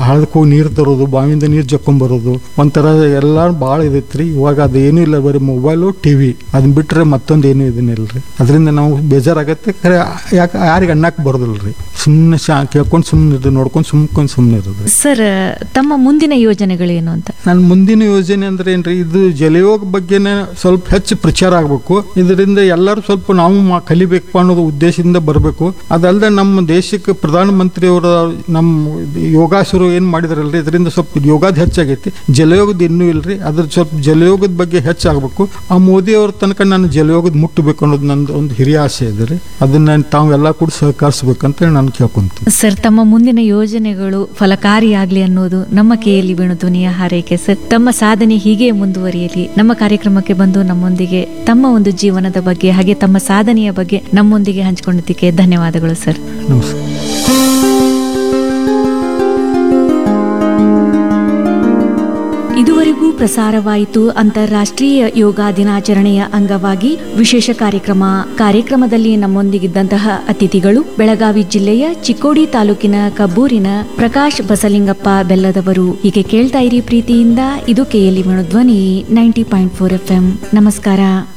ಹಳದಕ್ಕೆ ಹೋಗಿ ನೀರು ತರೋದು ಬಾವಿಯಿಂದ ನೀರು ಜಕ್ಕೊಂಬರೋದು ಒಂಥರ ಎಲ್ಲ ಭಾಳ ಇದೈತ್ರಿ ಇವಾಗ ಅದೇನೂ ಇಲ್ಲ ಬರೀ ಮೊಬೈಲು ಟಿವಿ ಅದನ್ನ ಬಿಟ್ರೆ ಮತ್ತೊಂದು ಏನೂ ಇದನ್ನಿಲ್ರಿ ಅದರಿಂದ ನಾವು ಬೇಜಾರಾಗತ್ತೆ ಖರೆ ಯಾಕೆ ಯಾರಿಗೆ ಅನ್ನಕ್ಕೆ ಬರೋದಿಲ್ರಿ ಸುಮ್ಮನೆ ಶಾ ಕೇಳ್ಕೊಂಡು ಸುಮ್ಮನೆ ಇರೋದು ನೋಡ್ಕೊಂಡು ಸುಮ್ಕೊಂಡು ಸುಮ್ಮನೆ ಇರೋದು ಸರ್ ತಮ್ಮ ಮುಂದಿನ ಯೋಜನೆಗಳೇನು ಅಂತ ನನ್ನ ಮುಂದಿನ ಯೋಜನೆ ಅಂದ್ರೆ ಏನ್ರಿ ಇದು ಜಲಯೋಗ ಬಗ್ಗೆನೇ ಸ್ವಲ್ಪ ಹೆಚ್ಚು ಪ್ರಚಾರ ಆಗಬೇಕು ಇದರಿಂದ ಎಲ್ಲರೂ ಸ್ವಲ್ಪ ನಾವು ಮಾ- ಕಲಿಬೇಕು ಅನ್ನೋದು ಉದ್ದೇಶದಿಂದ ಬರಬೇಕು ಅದಲ್ಲದೆ ನಮ್ಮ ದೇಶಕ್ಕೆ ಪ್ರಧಾನಮಂತ್ರಿಯವರ ನಮ್ಮ ಯೋಗಾಸರು ಏನು ಮಾಡಿದಾರಲ್ರಿ ಇದರಿಂದ ಸ್ವಲ್ಪ ಯೋಗಾದ ಹೆಚ್ಚಾಗೈತಿ ಜಲಯೋಗದ ಇನ್ನೂ ಇಲ್ರಿ ಅದ್ರ ಸ್ವಲ್ಪ ಜಲಯೋಗದ ಬಗ್ಗೆ ಹೆಚ್ಚಾಗಬೇಕು ಆ ಮೋದಿ ಅವ್ರ ತನಕ ನಾನು ಜಲಯೋಗದ ಮುಟ್ಟಬೇಕು ಅನ್ನೋದು ನಂದು ಒಂದು ಹಿರಿಯ ಆಸೆ ಇದೆ ರೀ ಅದನ್ನ ತಾವೆಲ್ಲ ಕೂಡ ಸಹಕರಿಸ್ಬೇಕಂತ ನಾನು ಕೇಳ್ಕೊಂತೀನಿ ಸರ್ ತಮ್ಮ ಮುಂದಿನ ಯೋಜನೆಗಳು ಫಲಕಾರಿಯಾಗ್ಲಿ ಅನ್ನೋದು ನಮ್ಮ ಕೈಯಲ್ಲಿ ಬೀಣು ಧ್ವನಿಯ ಹಾರೈಕೆ ಸರ್ ತಮ್ಮ ಸಾಧನೆ ಹೀಗೆ ಮುಂದುವರಿಯಲಿ ನಮ್ಮ ಕಾರ್ಯಕ್ರಮಕ್ಕೆ ಬಂದು ನಮ್ಮೊಂದಿಗೆ ತಮ್ಮ ಒಂದು ಜೀವನದ ಬಗ್ಗೆ ಹಾಗೆ ತಮ್ಮ ಸಾಧನೆಯ ಬಗ್ಗೆ ನಮ್ಮೊಂದಿಗೆ ಹಂಚಿಕೊಂಡಿದ್ದಕ್ಕೆ ಧನ್ಯವಾದಗಳು ಸರ್ ನಮಸ್ಕಾರ ಇದುವರೆಗೂ ಪ್ರಸಾರವಾಯಿತು ಅಂತಾರಾಷ್ಟ್ರೀಯ ಯೋಗ ದಿನಾಚರಣೆಯ ಅಂಗವಾಗಿ ವಿಶೇಷ ಕಾರ್ಯಕ್ರಮ ಕಾರ್ಯಕ್ರಮದಲ್ಲಿ ನಮ್ಮೊಂದಿಗಿದ್ದಂತಹ ಅತಿಥಿಗಳು ಬೆಳಗಾವಿ ಜಿಲ್ಲೆಯ ಚಿಕ್ಕೋಡಿ ತಾಲೂಕಿನ ಕಬ್ಬೂರಿನ ಪ್ರಕಾಶ್ ಬಸಲಿಂಗಪ್ಪ ಬೆಲ್ಲದವರು ಹೀಗೆ ಕೇಳ್ತಾ ಇರಿ ಪ್ರೀತಿಯಿಂದ ಇದು ಕೆಎಲ್ಇ ಧ್ವನಿ ನೈಂಟಿ ಪಾಯಿಂಟ್ ಫೋರ್ ಎಫ್ ನಮಸ್ಕಾರ